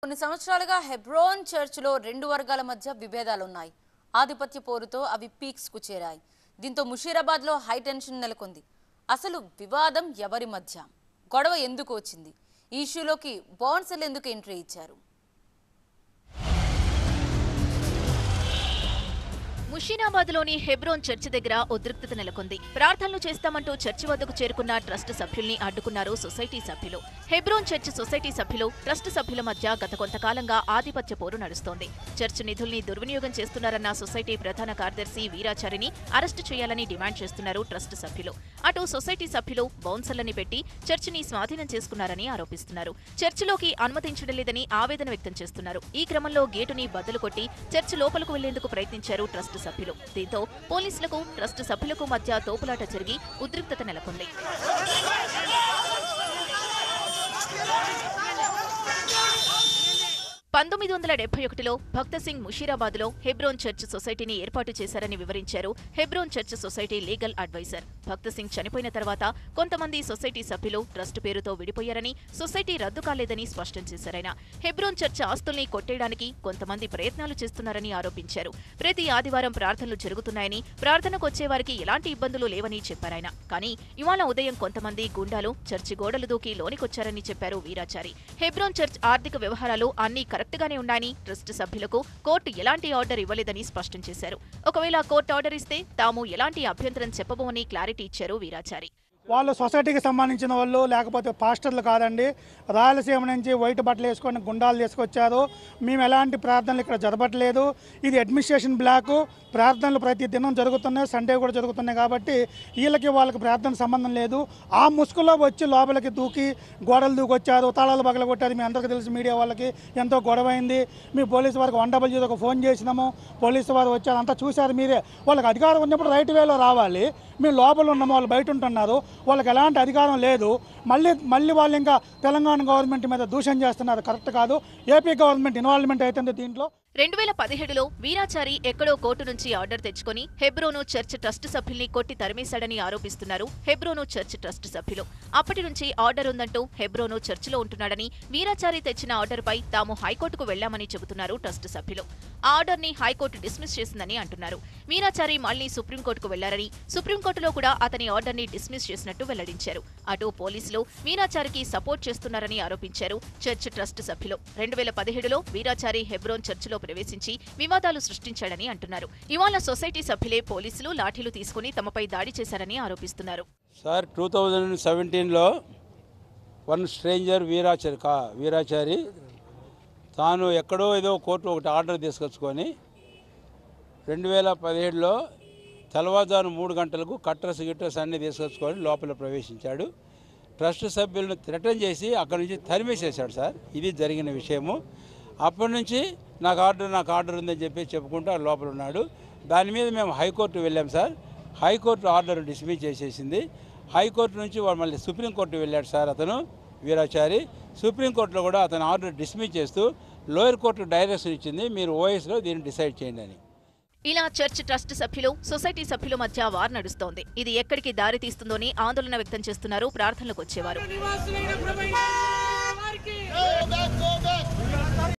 కొన్ని సంవత్సరాలుగా హెబ్రోన్ చర్చ్లో రెండు వర్గాల మధ్య విభేదాలున్నాయి ఆధిపత్య పోరుతో అవి పీక్స్ కు చేరాయి దీంతో ముషీరాబాద్లో హై టెన్షన్ నెలకొంది అసలు వివాదం ఎవరి మధ్య గొడవ ఎందుకు వచ్చింది ఈ ఇష్యూలోకి బౌన్సర్లు ఎందుకు ఎంట్రీ ఇచ్చారు ముషీనాబాద్లోని హెబ్రోన్ చర్చి దగ్గర ఉద్రిక్తత నెలకొంది ప్రార్థనలు చేస్తామంటూ చర్చి వద్దకు చేరుకున్న ట్రస్ట్ సభ్యుల్ని అడ్డుకున్నారు సొసైటీ సభ్యులు హెబ్రోన్ చర్చ్ సొసైటీ సభ్యులు ట్రస్ట్ సభ్యుల మధ్య గత కొంతకాలంగా ఆధిపత్య పోరు నడుస్తోంది చర్చ్ నిధుల్ని దుర్వినియోగం చేస్తున్నారన్న సొసైటీ ప్రధాన కార్యదర్శి వీరాచారిని అరెస్టు చేయాలని డిమాండ్ చేస్తున్నారు ట్రస్ట్ సభ్యులు అటు సొసైటీ సభ్యులు బౌన్సర్లని పెట్టి చర్చిని స్వాధీనం చేసుకున్నారని ఆరోపిస్తున్నారు చర్చిలోకి అనుమతించడం లేదని ఆవేదన వ్యక్తం చేస్తున్నారు ఈ క్రమంలో గేటుని బద్దలు కొట్టి చర్చి లోపలకు వెళ్లేందుకు ప్రయత్నించారు ట్రస్ట్ సభ్యులు దీంతో పోలీసులకు ట్రస్ట్ సభ్యులకు మధ్య తోపులాట జరిగి ఉద్రిక్తత నెలకొంది పంతొమ్మిది వందల డెబ్బై ఒకటిలో భక్త సింగ్ ముషీరాబాద్లో హెబ్రోన్ చర్చ్ సొసైటీని ఏర్పాటు చేశారని వివరించారు Hebron church society legal adviser Bhakta Singh చనిపోయిన తర్వాత కొంతమంది సొసైటీ సభ్యులు ట్రస్ట్ పేరుతో విడిపోయారని సొసైటీ రద్దు కాలేదని స్పష్టం చేశారాయన హెబ్రోన్ చర్చ్ ఆస్తుల్ని కొట్టేయడానికి కొంతమంది ప్రయత్నాలు చేస్తున్నారని ఆరోపించారు ప్రతి ఆదివారం ప్రార్థనలు జరుగుతున్నాయని ప్రార్థనకు వచ్చేవారికి ఎలాంటి ఇబ్బందులు లేవని చెప్పారాయన కానీ ఇవాళ ఉదయం కొంతమంది గుండాలు చర్చి గోడలు దూకి లోనికొచ్చారని చెప్పారు వీరాచారి హెబ్రోన్ చర్చ్ ఆర్థిక వ్యవహారాలు అన్ని కరెక్ట్ గానే ఉన్నాయని ట్రస్ట్ సభ్యులకు కోర్టు ఎలాంటి ఆర్డర్ ఇవ్వలేదని స్పష్టం చేశారు ఒకవేళ కోర్టు ఆర్డర్ ఇస్తే తాము ఎలాంటి అభ్యంతరం చెప్పబోమని క్లారిటీ ఇచ్చారు వీరాచారి వాళ్ళు సొసైటీకి సంబంధించిన వాళ్ళు లేకపోతే పాస్టర్లు కాదండి రాయలసీమ నుంచి వైట్ బట్టలు వేసుకొని గుండాలు తీసుకొచ్చారు మేము ఎలాంటి ప్రార్థనలు ఇక్కడ జరపట్లేదు ఇది అడ్మినిస్ట్రేషన్ బ్లాక్ ప్రార్థనలు ప్రతి దినం జరుగుతున్నాయి సండే కూడా జరుగుతున్నాయి కాబట్టి వీళ్ళకి వాళ్ళకి ప్రార్థన సంబంధం లేదు ఆ ముసుగులో వచ్చి లోపలికి దూకి గోడలు దూకొచ్చారు తాళాలు పగల కొట్టారు మీ అందరికీ తెలుసు మీడియా వాళ్ళకి ఎంతో గొడవ అయింది మీ పోలీసు వారికి వన్ డబల్ జీరోకి ఫోన్ చేసినాము పోలీసు వారు వచ్చారు అంతా చూశారు మీరే వాళ్ళకి అధికారం ఉన్నప్పుడు రైట్ వేలో రావాలి మేము లోపల ఉన్నాము వాళ్ళు బయట ఉంటున్నారు వాళ్ళకి ఎలాంటి అధికారం లేదు మళ్ళీ మళ్ళీ వాళ్ళు ఇంకా తెలంగాణ గవర్నమెంట్ మీద దూషణ చేస్తున్నారు కరెక్ట్ కాదు ఏపీ గవర్నమెంట్ ఇన్వాల్వ్మెంట్ అవుతుంది దీంట్లో రెండు వేల పదిహేడులో వీరాచారి ఎక్కడో కోర్టు నుంచి ఆర్డర్ తెచ్చుకొని హెబ్రోను చర్చ్ ట్రస్ట్ సభ్యుల్ని కొట్టి తరిమేశాడని ఆరోపిస్తున్నారు హెబ్రోను చర్చ్ ట్రస్ట్ సభ్యులు అప్పటి నుంచి ఆర్డర్ ఉందంటూ హెబ్రోను చర్చిలో ఉంటున్నాడని వీరాచారి తెచ్చిన ఆర్డర్పై తాము హైకోర్టుకు వెళ్లామని చెబుతున్నారు ట్రస్ట్ సభ్యులు ఆ ఆర్డర్ ని హైకోర్టు డిస్మిస్ చేసిందని అంటున్నారు వీరాచారి మళ్లీ సుప్రీంకోర్టుకు వెళ్లారని సుప్రీంకోర్టులో కూడా అతని ఆర్డర్ ని డిస్మిస్ చేసినట్టు వెల్లడించారు అటు పోలీసులు వీరాచారికి సపోర్ట్ చేస్తున్నారని ఆరోపించారు చర్చ్ ట్రస్ట్ సభ్యులు రెండు వేల పదిహేడులో వీరాచారి హెబ్రోన్ చర్చిలో ప్రవేశించి వివాదాలు సృష్టించాడని అంటున్నారు ఇవాళ సొసైటీ సభ్యులే పోలీసులు లాఠీలు తీసుకుని తమపై దాడి చేశారని ఆరోపిస్తున్నారు సార్ టూ థౌజండ్ సెవెంటీన్లో వన్ స్ట్రేంజర్ వీరాచారి కా వీరాచారి తాను ఎక్కడో ఏదో కోర్టు ఒకటి ఆర్డర్ తీసుకొచ్చుకొని రెండు వేల పదిహేడులో తెల్లవారుజాము మూడు గంటలకు కట్టర్స్ గిట్టర్స్ అన్నీ తీసుకొచ్చుకొని లోపల ప్రవేశించాడు ట్రస్ట్ సభ్యులను థ్రెటన్ చేసి అక్కడి నుంచి తరిమేసేసాడు సార్ ఇది జరిగిన విషయము అప్పటి నుంచి నాకు ఆర్డర్ నాకు ఆర్డర్ ఉందని చెప్పి చెప్పుకుంటూ ఆ లోపల ఉన్నాడు దాని మీద మేము హైకోర్టు వెళ్ళాం సార్ హైకోర్టు ఆర్డర్ డిస్మిస్ చేసేసింది హైకోర్టు నుంచి వాడు మళ్ళీ సుప్రీంకోర్టు వెళ్ళాడు సార్ అతను వీరాచారి సుప్రీంకోర్టులో కూడా అతను ఆర్డర్ డిస్మిస్ చేస్తూ లోయర్ కోర్టు డైరెక్షన్ ఇచ్చింది మీరు ఓఎస్లో దీన్ని డిసైడ్ చేయండి అని ఇలా చర్చ్ ట్రస్ట్ సభ్యులు సొసైటీ సభ్యుల మధ్య వార్ నడుస్తోంది ఇది ఎక్కడికి దారి తీస్తుందోని ఆందోళన వ్యక్తం చేస్తున్నారు ప్రార్థనలకు వచ్చేవారు నివాసులైన ప్రభు వారికి